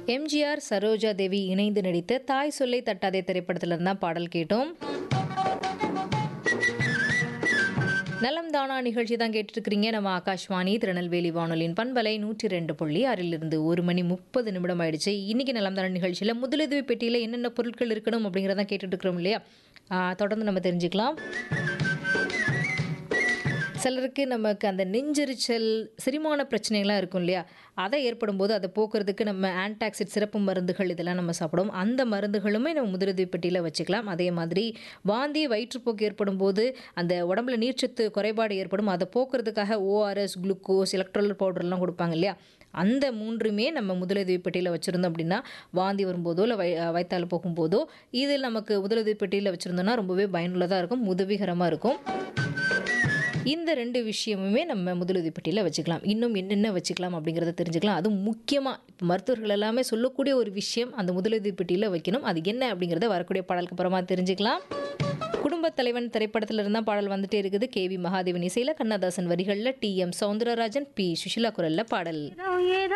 எம்ஜிஆர் சரோஜா தேவி இணைந்து நடித்த தாய் சொல்லை தட்டாதே திரைப்படத்துல இருந்தா பாடல் கேட்டோம் நலம் தானா நிகழ்ச்சி தான் கேட்டுருக்கிறீங்க நம்ம ஆகாஷ்வாணி திருநெல்வேலி வானொலியின் பண்பலை நூற்றி ரெண்டு புள்ளி ஆறிலிருந்து ஒரு மணி முப்பது நிமிடம் ஆயிடுச்சு இன்னைக்கு நலம் தானா நிகழ்ச்சியில் முதலுதவி பெட்டியில் என்னென்ன பொருட்கள் இருக்கணும் அப்படிங்கிறத கேட்டுட்டு இருக்கிறோம் இல்லையா ஆ, தொடர்ந்து நம்ம தெரிஞ்சுக்கலாம் சிலருக்கு நமக்கு அந்த நெஞ்செரிச்சல் செரிமான பிரச்சனைகள்லாம் இருக்கும் இல்லையா அதை ஏற்படும் போது அதை போக்குறதுக்கு நம்ம ஆன்டாக்சிட் சிறப்பு மருந்துகள் இதெல்லாம் நம்ம சாப்பிடுவோம் அந்த மருந்துகளுமே நம்ம முதலுதவி பெட்டியில் வச்சுக்கலாம் அதே மாதிரி வாந்தி வயிற்றுப்போக்கு ஏற்படும் போது அந்த உடம்புல நீர்ச்சத்து குறைபாடு ஏற்படும் அதை போக்குறதுக்காக ஓஆர்எஸ் குளுக்கோஸ் எலக்ட்ரோல் பவுடர்லாம் கொடுப்பாங்க இல்லையா அந்த மூன்றுமே நம்ம முதலுதவி பெட்டியில் வச்சுருந்தோம் அப்படின்னா வாந்தி வரும்போதோ இல்லை வை வயிற்றால் போகும்போதோ இது நமக்கு முதலுதவி பெட்டியில் வச்சுருந்தோம்னா ரொம்பவே பயனுள்ளதாக இருக்கும் உதவிகரமாக இருக்கும் இந்த ரெண்டு விஷயமுமே நம்ம முதலுதவி பெட்டியில் வச்சுக்கலாம் இன்னும் என்னென்ன வச்சுக்கலாம் அப்படிங்கிறத தெரிஞ்சுக்கலாம் அதுவும் முக்கியமாக இப்போ மருத்துவர்கள் எல்லாமே சொல்லக்கூடிய ஒரு விஷயம் அந்த முதலுதவி பெட்டியில் வைக்கணும் அது என்ன அப்படிங்கிறத வரக்கூடிய பாடலுக்கு அப்புறமா தெரிஞ்சுக்கலாம் குடும்பத் தலைவன் திரைப்படத்தில் இருந்தால் பாடல் வந்துட்டே இருக்குது கே வி மகாதேவன் இசையில் கண்ணதாசன் வரிகளில் T M Soundararajan P Susheela குரலில் பாடல் ஏதோ ஏதோ